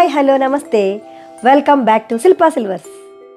hi hello namaste welcome back to Shilpa Silvers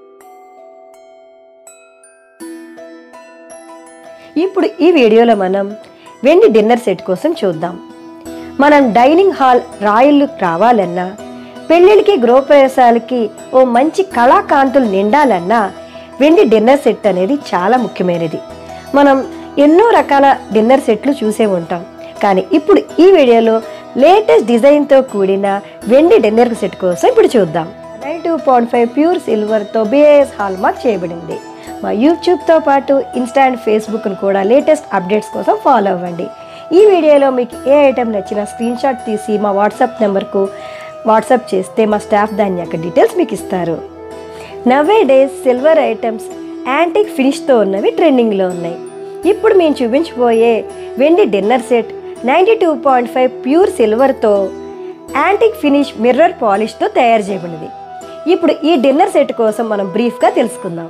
ఇప్పుడు ఈ వీడియోలో మనం వెండి డిన్నర్ సెట్ కోసం చూద్దాం మనం డైనింగ్ హాల్ రాయిల్లు రావాలన్నా పెళ్ళిళ్ళకి గృహప్రవేశాలకి ఓ మంచి కళాకాంతులు నిండాలన్నా వెండి డిన్నర్ సెట్ అనేది చాలా ముఖ్యమైనది మనం ఎన్నో రకాల డిన్నర్ సెట్లు చూసే ఉంటాం కానీ ఇప్పుడు ఈ వీడియోలో లేటెస్ట్ డిజైన్తో కూడిన వెండి డిన్నర్ సెట్ కోసం ఇప్పుడు చూద్దాం nine two point five pure సిల్వర్తో బిఏఎస్ హాల్ మార్క్ చేయబడింది మా యూట్యూబ్తో పాటు ఇన్స్టా అండ్ ఫేస్బుక్ను కూడా లేటెస్ట్ అప్డేట్స్ కోసం ఫాలో అవ్వండి ఈ వీడియోలో మీకు ఏ ఐటెం నచ్చినా స్క్రీన్ షాట్ తీసి మా వాట్సాప్ నెంబర్కు వాట్సాప్ చేస్తే మా స్టాఫ్ దాని యొక్క డీటెయిల్స్ మీకు ఇస్తారు nowadays silver items antique ఫినిష్తో ఉన్నవి ట్రెండింగ్లో ఉన్నాయి ఇప్పుడు మేము చూపించబోయే వెండి dinner set ninety two point five pure సిల్వర్తో యాంటిక్ ఫినిష్ మిర్రర్ పాలిష్తో తయారు చేయబడినది ఇప్పుడు ఈ డిన్నర్ సెట్ కోసం మనం బ్రీఫ్గా తెలుసుకుందాం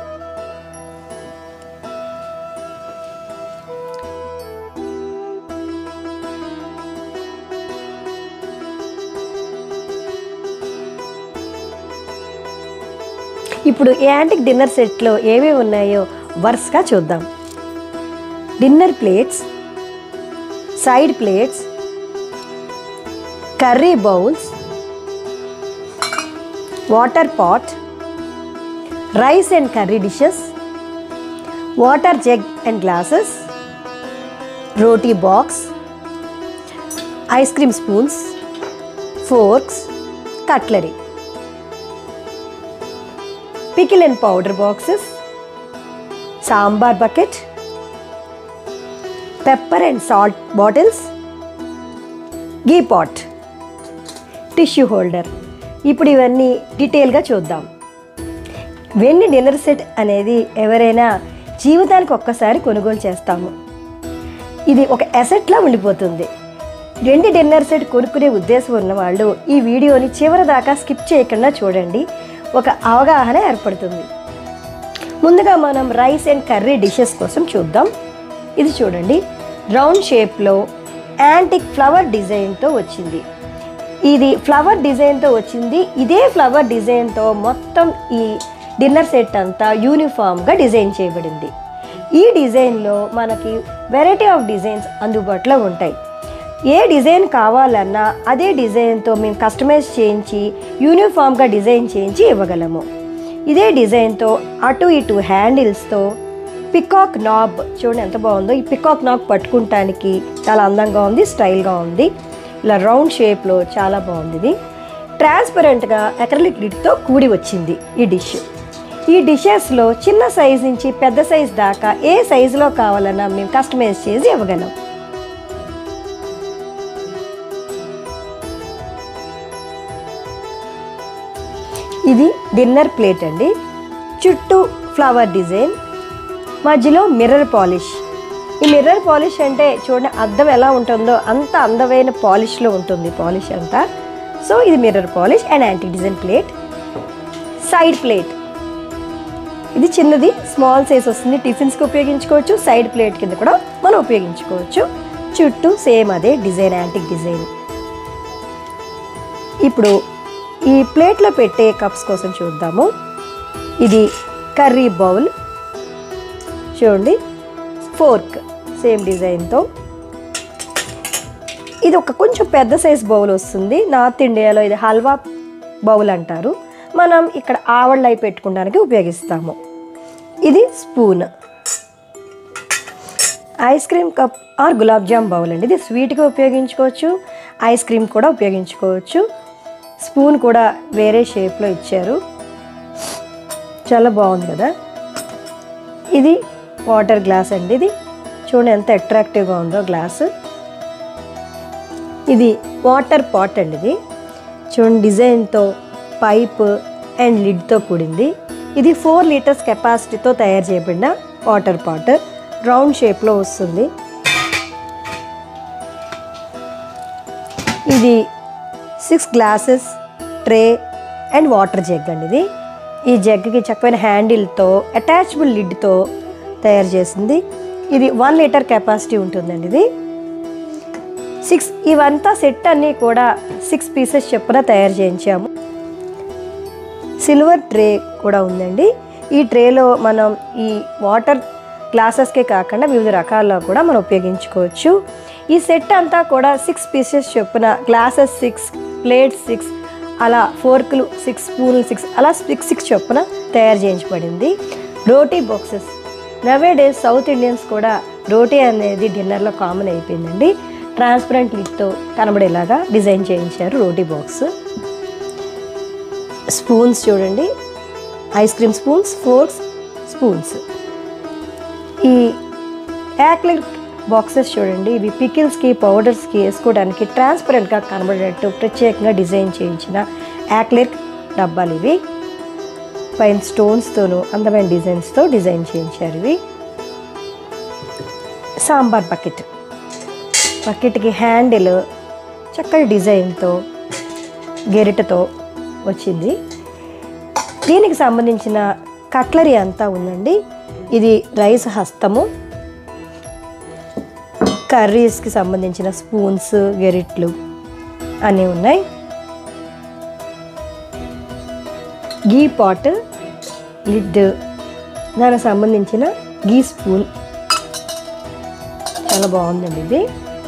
ఇప్పుడు ఈ యాంటిక్ డిన్నర్ సెట్లో ఏమేమి ఉన్నాయో వరుసగా చూద్దాం dinner plates side plates curry bowls water pot rice and curry dishes water jug and glasses roti box ice cream spoons forks cutlery pickle and powder boxes sambar bucket pepper and salt bottles ghee pot tissue holder ఇప్పుడు ఇవన్నీ డీటెయిల్గా చూద్దాం వెండి dinner set అనేది ఎవరైనా జీవితానికి ఒక్కసారి కొనుగోలు చేస్తాము ఇది ఒక అసెట్లా ఉండిపోతుంది వెండి డిన్నర్ సెట్ కొనుక్కునే ఉద్దేశం ఉన్నవాళ్ళు ఈ వీడియోని చివరి దాకా స్కిప్ చేయకుండా చూడండి ఒక అవగాహన ఏర్పడుతుంది ముందుగా మనం రైస్ అండ్ కర్రీ డిషెస్ కోసం చూద్దాం ఇది చూడండి రౌండ్ షేప్లో యాంటిక్ ఫ్లవర్ డిజైన్తో వచ్చింది ఇది ఫ్లవర్ డిజైన్తో వచ్చింది ఇదే ఫ్లవర్ డిజైన్తో మొత్తం ఈ డిన్నర్ సెట్ అంతా యూనిఫామ్గా డిజైన్ చేయబడింది ఈ డిజైన్లో మనకి వెరైటీ ఆఫ్ డిజైన్స్ అందుబాటులో ఉంటాయి ఏ డిజైన్ కావాలన్నా అదే డిజైన్తో మేము కస్టమైజ్ చేయించి యూనిఫామ్గా డిజైన్ చేయించి ఇవ్వగలము ఇదే డిజైన్తో అటు ఇటు హ్యాండిల్స్తో పికాక్ నాబ్ చూడండి ఎంత బాగుందో ఈ పికాక్ నాబ్ పట్టుకుంటానికి చాలా అందంగా ఉంది స్టైల్గా ఉంది ఇలా రౌండ్ షేప్లో చాలా బాగుంది ఇది ట్రాన్స్పరెంట్గా ఎక్రలిక్ లిడ్తో కూడి వచ్చింది ఈ డిష్ ఈ డిషెస్లో చిన్న సైజ్ నుంచి పెద్ద సైజ్ దాకా ఏ సైజులో కావాలన్నా మేము కస్టమైజ్ చేసి ఇవ్వగలం ఇది డిన్నర్ ప్లేట్ అండి చుట్టూ ఫ్లవర్ డిజైన్ మధ్యలో మిర్రర్ పాలిష్ ఈ మిర్రర్ పాలిష్ అంటే చూడండి అద్దం ఎలా ఉంటుందో అంత అందమైన పాలిష్లో ఉంటుంది పాలిష్ అంతా సో ఇది mirror polish and anti design plate side plate ఇది చిన్నది స్మాల్ సైజ్ వస్తుంది టిఫిన్స్కి ఉపయోగించుకోవచ్చు సైడ్ ప్లేట్ కింద కూడా మనం ఉపయోగించుకోవచ్చు చుట్టూ సేమ్ అదే డిజైన్ యాంటిక్ డిజైన్ ఇప్పుడు ఈ ప్లేట్లో పెట్టే కప్స్ కోసం చూద్దాము ఇది కర్రీ బౌల్ చూడండి ఫోర్క్ సేమ్ డిజైన్తో ఇది ఒక కొంచెం పెద్ద సైజ్ బౌల్ వస్తుంది నార్త్ ఇండియాలో ఇది హల్వా బౌల్ అంటారు మనం ఇక్కడ ఆవళ్ళు అయి పెట్టుకోవడానికి ఉపయోగిస్తాము ఇది spoon ice cream cup or gulab jam bowl అండి ఇది స్వీట్గా ఉపయోగించుకోవచ్చు ఐస్ క్రీమ్ కూడా ఉపయోగించుకోవచ్చు స్పూన్ కూడా వేరే షేప్లో ఇచ్చారు చాలా బాగుంది కదా ఇది వాటర్ గ్లాస్ అండి ఇది చూడండి ఎంత అట్రాక్టివ్గా ఉందో గ్లాస్ ఇది వాటర్ పాట్ అండి ఇది చూడండి డిజైన్తో పైప్ అండ్ లిడ్తో కూడింది ఇది ఫోర్ లీటర్స్ కెపాసిటీతో తయారు చేయబడిన వాటర్ పాట్ రౌండ్ షేప్లో వస్తుంది ఇది six glasses tray and water jug అండి ఇది ఈ జగ్కి చక్కమైన హ్యాండిల్తో అటాచబుల్ లిడ్తో తయారు చేసింది ఇది వన్ లీటర్ కెపాసిటీ ఉంటుందండి ఇది సిక్స్ ఇవంతా సెట్ అన్నీ కూడా సిక్స్ పీసెస్ చొప్పున తయారు చేయించాము సిల్వర్ ట్రే కూడా ఉందండి ఈ ట్రేలో మనం ఈ వాటర్ గ్లాసెస్కే కాకుండా వివిధ రకాల్లో కూడా మనం ఉపయోగించుకోవచ్చు ఈ సెట్ అంతా కూడా సిక్స్ పీసెస్ చొప్పున గ్లాసెస్ సిక్స్ ప్లేట్స్ సిక్స్ అలా ఫోర్కులు సిక్స్ స్పూన్లు సిక్స్ అలా సిక్స్ సిక్స్ చొప్పున తయారు చేయించబడింది roti boxes nowadays south Indians కూడా రోటీ అనేది డిన్నర్లో కామన్ అయిపోయిందండి ట్రాన్స్పరెంట్ లిడ్తో కనబడేలాగా డిజైన్ చేయించారు రోటీ బాక్స్ స్పూన్స్ చూడండి ice cream spoons forks spoons ఈ యాక్లిక్ బాక్సెస్ చూడండి ఇవి పికిల్స్కి పౌడర్స్కి వేసుకోవడానికి ట్రాన్స్పరెంట్గా కనబడేటట్టు ప్రత్యేకంగా డిజైన్ చేయించిన యాక్లిక్ డబ్బాలు ఇవి పైన స్టోన్స్తోను అందమైన డిజైన్స్తో డిజైన్ చేయించారు ఇవి సాంబార్ బకెట్ బకెట్కి హ్యాండిల్ చక్కటి డిజైన్తో గెరిటతో వచ్చింది దీనికి సంబంధించిన కట్లరీ అంతా ఉందండి ఇది రైస్ హస్తము కర్రీస్కి సంబంధించిన స్పూన్స్ గెరిట్లు అన్నీ ఉన్నాయి గీ పాట్ లిడ్ దానికి సంబంధించిన గీ స్పూన్ చాలా బాగుందండి ఇది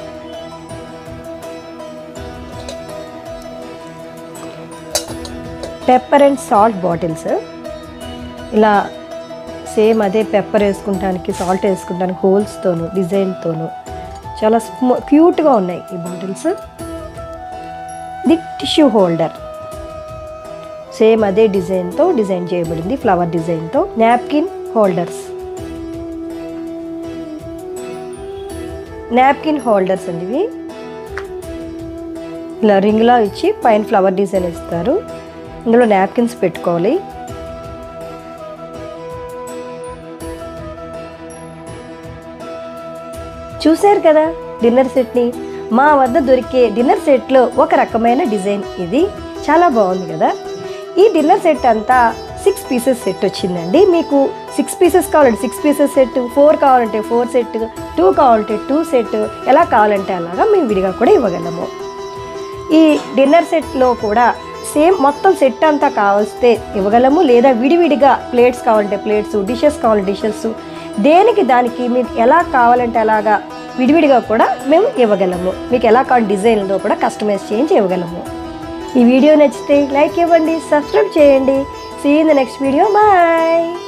పెప్పర్ అండ్ సాల్ట్ బాటిల్స్ ఇలా సేమ్ అదే పెప్పర్ వేసుకుంటానికి సాల్ట్ వేసుకుంటానికి హోల్స్తోను డిజైన్తోను చాలా స్మూ క్యూట్గా ఉన్నాయి ఈ bottles the tissue holder same అదే డిజైన్తో డిజైన్ చేయబడింది ఫ్లవర్ డిజైన్తో నాప్కిన్ హోల్డర్స్ నాప్కిన్ హోల్డర్స్ అండి ఇవి ఇలా రింగ్లా ఇచ్చి పైన ఫ్లవర్ డిజైన్ ఇస్తారు ఇందులో నాప్కిన్స్ పెట్టుకోవాలి చూశారు కదా డిన్నర్ సెట్ని మా వద్ద దొరికే డిన్నర్ సెట్లో ఒక రకమైన డిజైన్ ఇది చాలా బాగుంది కదా ఈ డిన్నర్ సెట్ అంతా సిక్స్ పీసెస్ సెట్ వచ్చిందండి మీకు సిక్స్ పీసెస్ కావాలంటే సిక్స్ పీసెస్ సెట్ ఫోర్ కావాలంటే ఫోర్ సెట్ టూ కావాలంటే టూ సెట్ ఎలా కావాలంటే అలాగా మేము విడిగా కూడా ఇవ్వగలము ఈ డిన్నర్ సెట్లో కూడా సేమ్ మొత్తం సెట్ అంతా కావలిస్తే ఇవ్వగలము లేదా విడివిడిగా ప్లేట్స్ కావాలంటే ప్లేట్స్ డిషెస్ కావాలంటే డిషెస్ దేనికి దానికి మీకు ఎలా కావాలంటే అలాగా విడివిడిగా కూడా మేము ఇవ్వగలము మీకు ఎలా కావాలి డిజైన్లో కూడా కస్టమైజ్ చేయించి ఇవ్వగలము ఈ వీడియో నచ్చితే లైక్ ఇవ్వండి సబ్స్క్రైబ్ చేయండి see in the next video bye